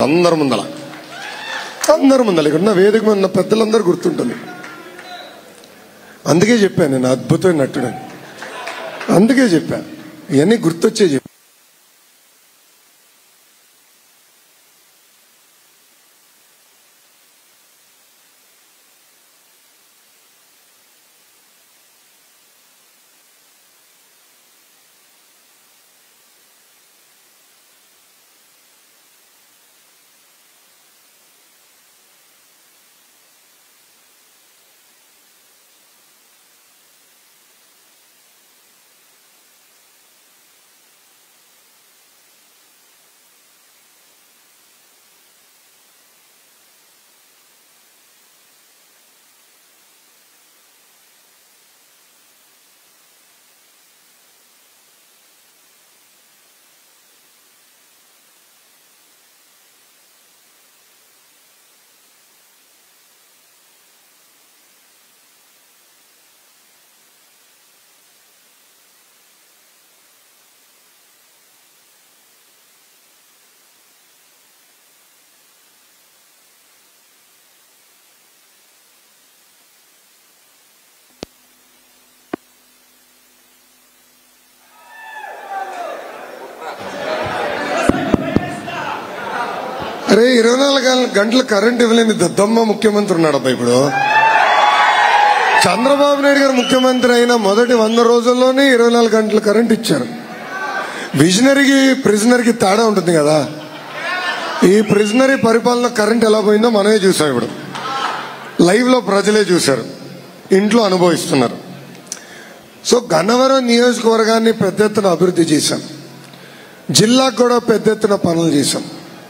అందరి ముందల అందరి ముందల ఇక్కడ ఉన్న వేదిక మీద ఉన్న పెద్దలందరూ గుర్తుంటుంది అందుకే చెప్పాను నేను అద్భుతమైన నటుడని అందుకే చెప్పా ఇవన్నీ గుర్తొచ్చే చెప్పా అరే ఇరవై నాలుగు గంటలు కరెంట్ ఇవ్వలేని దద్దమ్మ ముఖ్యమంత్రి ఉన్నాడు అబ్బా ఇప్పుడు చంద్రబాబు నాయుడు గారు ముఖ్యమంత్రి అయిన మొదటి వంద రోజుల్లోనే ఇరవై నాలుగు గంటలు కరెంట్ ఇచ్చారు విజనరీకి ప్రిజనర్కి తేడా ఉంటుంది కదా ఈ ప్రిజనరీ పరిపాలన కరెంట్ ఎలా పోయిందో మనమే చూసాం ఇప్పుడు లైవ్ లో ప్రజలే చూశారు ఇంట్లో అనుభవిస్తున్నారు సో గన్నవరం నియోజకవర్గాన్ని పెద్ద ఎత్తున అభివృద్ధి చేశాం జిల్లాకు కూడా పెద్ద ఎత్తున పనులు చేశాం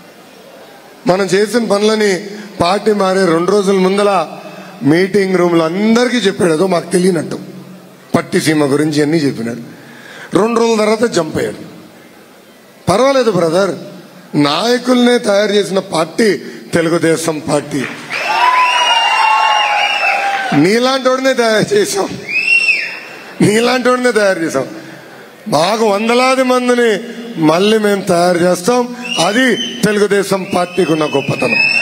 మనం చేసిన పనులని పార్టీ మారే రెండు రోజుల ముందల మీటింగ్ రూమ్లో అందరికీ చెప్పాడు అదో మాకు తెలియనట్టు పట్టిసీమ గురించి అన్నీ చెప్పినాడు రెండు రోజుల తర్వాత జంప్ అయ్యాడు పర్వాలేదు బ్రదర్ నాయకుల్నే తయారు చేసిన పార్టీ తెలుగుదేశం పార్టీ నీలాంటి వాడినే తయారు చేశాం నీలాంటి వాడినే తయారు చేశాం మాకు వందలాది మందిని మళ్ళీ మేము తయారు చేస్తాం అది తెలుగుదేశం పార్టీకి ఉన్న గొప్పతనం